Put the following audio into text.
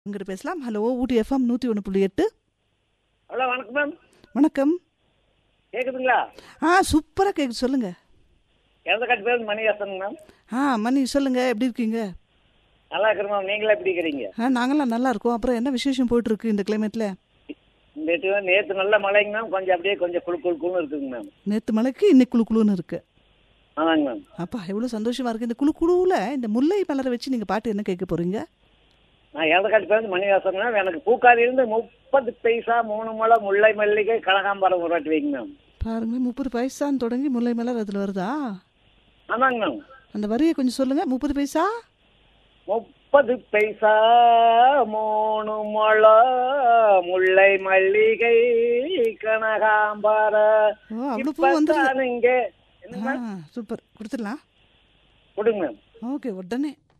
உங்ககிட்ட பேசலாம் ஹலோ ஊட்டி எஃப்எம் நூற்றி ஒன்று புள்ளி எட்டு ஹலோ வணக்கம் மேம் வணக்கம் கேக்குதுங்களா ஆ சூப்பராக கேட்குது சொல்லுங்கள் எந்த கட்டு பேர் மணியாசன் மேம் ஆ மணி சொல்லுங்கள் எப்படி இருக்கீங்க நல்லா இருக்கிறேன் மேம் நீங்களே எப்படி இருக்கிறீங்க ஆ நாங்களாம் நல்லா இருக்கோம் அப்புறம் என்ன விசேஷம் போயிட்டுருக்கு இந்த கிளைமேட்டில் நேற்று நேற்று நல்ல மழைங்க மேம் கொஞ்சம் அப்படியே கொஞ்சம் குளு குளு குளுன்னு இருக்குங்க மேம் நேற்று மலைக்கு இன்னைக்கு குழு குழுன்னு இருக்கு ஆமாங்க மேம் அப்பா எவ்வளோ சந்தோஷமா இருக்கு இந்த குழு குழுவில் இந்த முல்லை மலரை வச்சு நீங்கள் பாட்டு என்ன கேட்க போறீங்க நான் எந்த கட்டு பேர் மணியாசன் மேம் எனக்கு பூக்காரிலிருந்து முப்பது பைசா மூணு முளை முல்லை மல்லிகை கனகாம்பரம் ஒரு வாட்டி வைங்க மேம் பாருங்க முப்பது பைசான்னு தொடங்கி முல்லை மலர் அதில் வருதா ஆமாங்க மேம் அந்த வரியை கொஞ்சம் சொல்லுங்க முப்பது பைசா முப்பது பைசா மூணு முளை முல்லை மல்லிகை கனகாம்பர ஓ அவ்வளோ பூ வந்துருது இங்க என்ன ஆ சூப்பர் கொடுத்துடலாம் கொடுங்க மேம் ஓகே உடனே